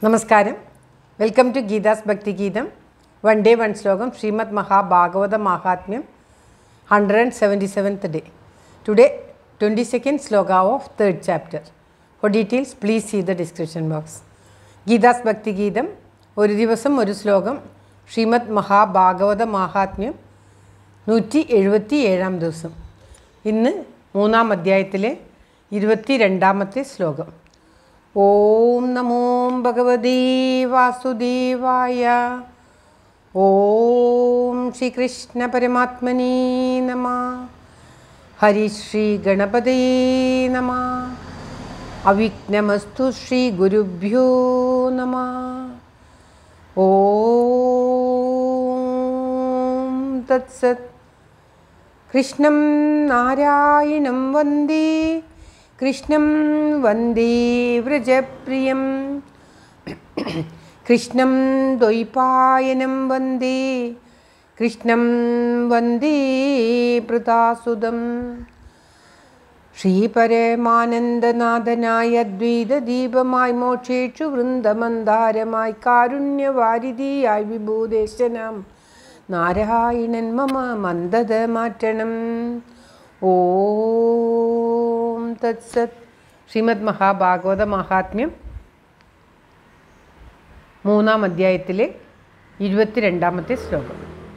നമസ്കാരം welcome to Geetha's Bhaktigeetham one day one ശ്ലോകം Shrimad Mahabhagavata Mahatmyam hundred and seventy seventh day today twenty second ശ്ലോക of third chapter for details please see the description box Geetha's Bhaktigeetham ഒരു ദിവസം ഒരു ശ്ലോകം ശ്രീമദ് മഹാഭാഗവത മാഹാത്മ്യം നൂറ്റി എഴുപത്തി ഏഴാം ദിവസം ഇന്ന് മൂന്നാം അധ്യായത്തിലെ ഇരുപത്തി രണ്ടാമത്തെ ശ്ലോകം ഓം നമോ ഭഗവതേ വാസുദേവായ ഓം ശ്രീകൃഷ്ണ പരമാത്മനേ നമ ഹരിശ്രീ ഗണപതേ നമ അവിഘ്നമസ്തു ശ്രീ ഗുരുഭ്യോ നമ ഓം തത്സത് കൃഷ്ണം നാരായണം വന്ദേ കൃഷ്ണം വന്ദേ വ്രജപ്രിയം കൃഷ്ണം ദ്വൈപായനം വന്ദേ കൃഷ്ണം വന്ദേ പ്രതാസുതം ശ്രീപരമാനന്ദനാഥനായ അദ്വൈതദീപമായി മോക്ഷേക്ഷു വൃന്ദമന്ദാരമായി കാരുണ്യവാരിധിയായി വിഭൂദേശനാം നാരായണൻ മമ മന്ദത മാറ്റണം ഓം തത്സത് ശ്രീമദ് മഹാഭാഗവത മഹാത്മ്യം മൂന്നാം അധ്യായത്തിലെ ഇരുപത്തിരണ്ടാമത്തെ ശ്ലോകം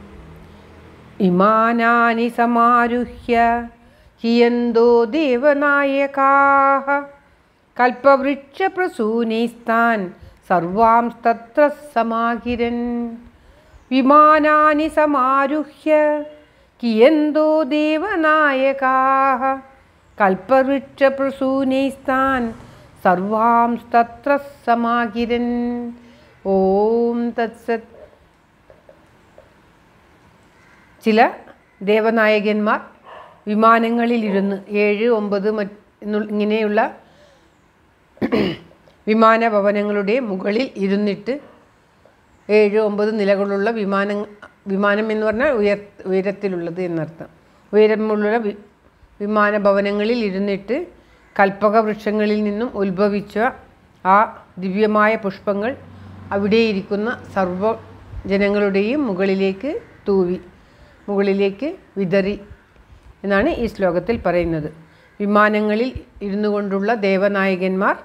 ഇമാനാനി സമാരുഹ്യ ഹിയന്തോ ദേവനായകാः കൽപ്പവൃക്ഷപ്രസൂനൈസ്താൻ സർവാംസ്തത്ര സമാകിരൻ വിമാനാനി സമാരുഹ്യ കിയന്തോ ദേവനായകാः കൽപ്പവൃക്ഷപ്രസൂനൈസ്താൻ സർവാംസ്തത്ര സമാകിരൻ ഓം തത്സത് ചില ദേവനായകന്മാർ വിമാനങ്ങളിലിരുന്ന് ഏഴ് ഒമ്പത് മറ്റ് എന്നുള്ള- ഇങ്ങനെയുള്ള വിമാനഭവനങ്ങളുടെ മുകളിൽ ഇരുന്നിട്ട് ഏഴ് ഒമ്പത് നിലകളുള്ള വിമാന വിമാനം എന്ന് പറഞ്ഞാൽ ഉയർ ഉയരത്തിലുള്ളത് എന്നർത്ഥം ഉയരമുള്ള വി വിമാനഭവനങ്ങളിൽ ഇരുന്നിട്ട് കൽപ്പക വൃക്ഷങ്ങളിൽ നിന്നും ഉത്ഭവിച്ച ആ ദിവ്യമായ പുഷ്പങ്ങൾ അവിടെ ഇരിക്കുന്ന സർവ ജനങ്ങളുടെയും മുകളിലേക്ക് തൂവി മുകളിലേക്ക് വിതറി എന്നാണ് ഈ ശ്ലോകത്തിൽ പറയുന്നത് വിമാനങ്ങളിൽ ഇരുന്നു കൊണ്ടുള്ള ദേവനായകന്മാർ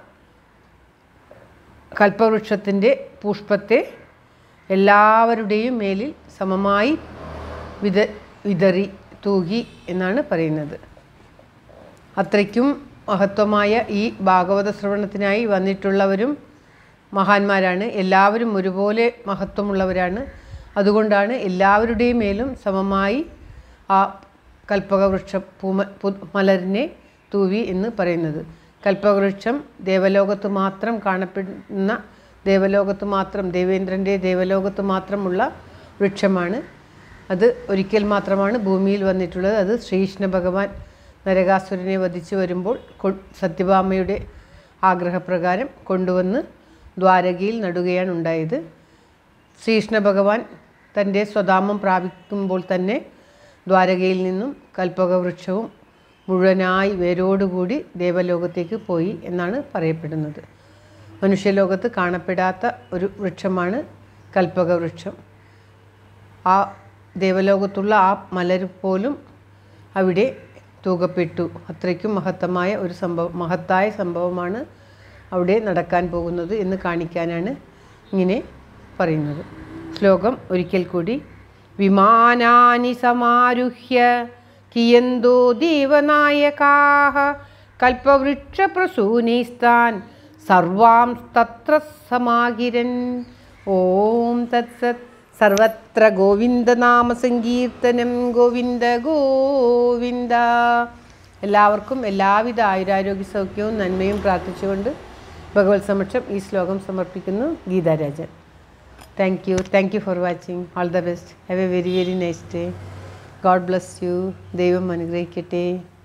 കൽപ്പവൃക്ഷത്തിൻ്റെ പുഷ്പത്തെ എല്ലാവരുടെയും മേലിൽ സമമായി വിത വിതറി തൂകി എന്നാണ് പറയുന്നത് അത്രയ്ക്കും മഹത്വമായ ഈ ഭാഗവത ശ്രവണത്തിനായി വന്നിട്ടുള്ളവരും മഹാന്മാരാണ് എല്ലാവരും ഒരുപോലെ മഹത്വമുള്ളവരാണ് അതുകൊണ്ടാണ് എല്ലാവരുടെയും മേലും സമമായി ആ കൽപ്പകവൃക്ഷ പൂമ പു മലരിനെ തൂവി എന്ന് പറയുന്നത് കൽപ്പവൃക്ഷം ദേവലോകത്ത് മാത്രം കാണപ്പെടുന്ന ദേവലോകത്ത് മാത്രം ദേവേന്ദ്രൻ്റെ ദേവലോകത്ത് മാത്രമുള്ള വൃക്ഷമാണ് അത് ഒരിക്കൽ മാത്രമാണ് ഭൂമിയിൽ വന്നിട്ടുള്ളത് അത് ശ്രീകൃഷ്ണ ഭഗവാൻ നരകാസുരനെ വധിച്ചു വരുമ്പോൾ കൊ- സത്യഭാമയുടെ ആഗ്രഹപ്രകാരം കൊണ്ടുവന്ന് ദ്വാരകയിൽ നടുകയാണ് ഉണ്ടായത് ശ്രീകൃഷ്ണ ഭഗവാൻ തൻ്റെ സ്വധാമം പ്രാപിക്കുമ്പോൾ തന്നെ ദ്വാരകയിൽ നിന്നും കൽപ്പകവൃക്ഷവും മുഴുവനായി വേരോടുകൂടി ദേവലോകത്തേക്ക് പോയി എന്നാണ് പറയപ്പെടുന്നത് മനുഷ്യലോകത്ത് കാണപ്പെടാത്ത ഒരു വൃക്ഷമാണ് കൽപ്പകവൃക്ഷം ആ ദേവലോകത്തുള്ള ആ മലർ പോലും അവിടെ തൂകപ്പെട്ടു അത്രയ്ക്കും മഹത്തമായ ഒരു സംഭവം മഹത്തായ സംഭവമാണ് അവിടെ നടക്കാൻ പോകുന്നത് എന്ന് കാണിക്കാനാണ് ഇങ്ങനെ പറയുന്നത് ശ്ലോകം ഒരിക്കൽ കൂടി വിമാനാനി സമാരുഹ്യ കിയന്തോ ദേവനായകാः കൽപ്പവൃക്ഷപ്രസൂനൈസ്താൻ സർവാം തത്ര സമാകിരൻ ഓം തത്സത് സർവത്ര ഗോവിന്ദനാമസങ്കീർത്തനം ഗോവിന്ദ ഗോവിന്ദ എല്ലാവർക്കും എല്ലാവിധ ആയുരാരോഗ്യ സൗഖ്യവും നന്മയും പ്രാർത്ഥിച്ചുകൊണ്ട് ഭഗവത് സമക്ഷം ഈ ശ്ലോകം സമർപ്പിക്കുന്നു Geetharajan thank you thank you for watching all the best have a very very nice day God bless you ദൈവം അനുഗ്രഹിക്കട്ടെ